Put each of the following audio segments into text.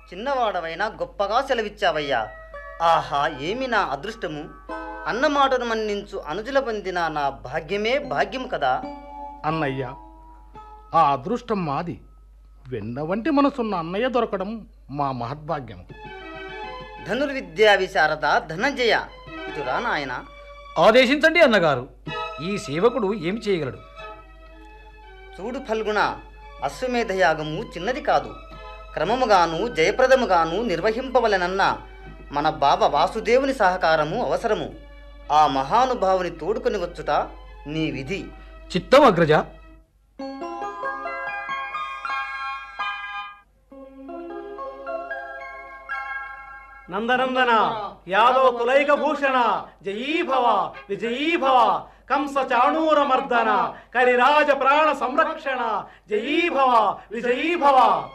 చిన్నవాడవైనా గొప్పగా సెలవిచ్చావయ్యా ఆహా ఏమి నా అదృష్టము అన్నమాటను మన్నించు అనుజుల పొందిన నా భాగ్యమే భాగ్యము కదా అన్నయ్య ఆ అదృష్టం మాది వెన్న వంటి మనసున్న అన్నయ్య దొరకడం మా మహద్భాగ్యం ధనుర్విద్యా విశారద ధనంజయ ఇటురా నాయన ఆదేశించండి అన్నగారు ఈ సేవకుడు ఏమి చేయగలడు చూడు ఫల్గుణ అశ్వమేధ యాగము చిన్నది కాదు క్రమముగాను జయప్రదముగాను నిర్వహింపవలెనన్న మన బాబా వాసుదేవుని సహకారము అవసరము ఆ మహానుభావుని తోడుకొని వచ్చుట నీ విధి చిత్తం అగ్రజ నందనందన యాదవ కులైక భూషణ జయీ భవ విజయీ భవ కంస చాణూర మర్దన కరిరాజ ప్రాణ సంరక్షణ జయీ భవ విజయీ భవ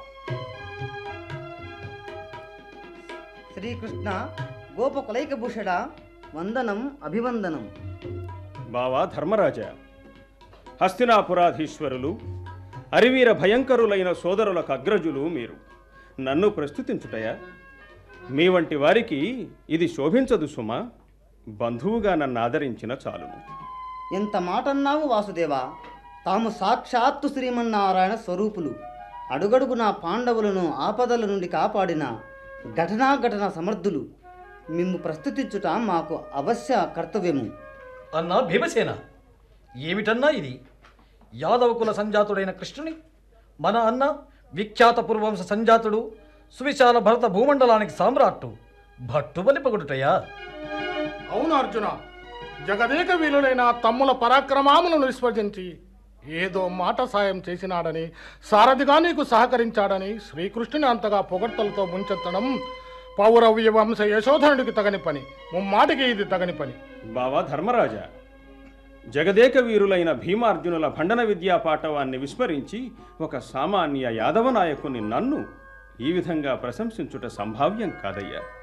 శ్రీకృష్ణ గోపకులైకభూషణ వందనం అభివందనం బావా ధర్మరాజ హస్తినాపురాధీశ్వరులు అరివీర భయంకరులైన సోదరులకు అగ్రజులు మీరు నన్ను ప్రస్తుతించుటయా మీ వంటి వారికి ఇది శోభించదు సుమా బంధువుగా నన్ను ఆదరించిన చాలును ఎంత మాటన్నావు వాసుదేవా తాము సాక్షాత్తు శ్రీమన్నారాయణ స్వరూపులు అడుగడుగు నా పాండవులను ఆపదల నుండి కాపాడిన ఘటనాఘటన సమర్థులు మిమ్ము ప్రస్తుతించుట మాకు అవశ్య కర్తవ్యము అన్నా భీమసేన ఏమిటన్నా ఇది యాదవ కుల సంజాతుడైన కృష్ణుని మన అన్న విఖ్యాత పూర్వంశ సంజాతుడు సువిశాల భరత భూమండలానికి సామ్రాట్టు భట్టుబలి పగుడుటయా అవును అర్జున జగదేక వీరులైన తమ్ముల పరాక్రమాములను విస్మరించి ఏదో మాట సాయం చేసినాడని సారథిగా నీకు సహకరించాడని శ్రీకృష్ణుని అంతగా పొగడ్తలతో ముంచెత్తడం పౌరవ్య వంశ యశోధనుడికి తగని పని ముమ్మాటికి ఇది తగని పని బావా ధర్మరాజ జగదేక వీరులైన భీమార్జునుల భండన విద్యా పాఠవాన్ని విస్మరించి ఒక సామాన్య యాదవ నాయకుని నన్ను ఈ విధంగా ప్రశంసించుట సంభావ్యం కాదయ్యా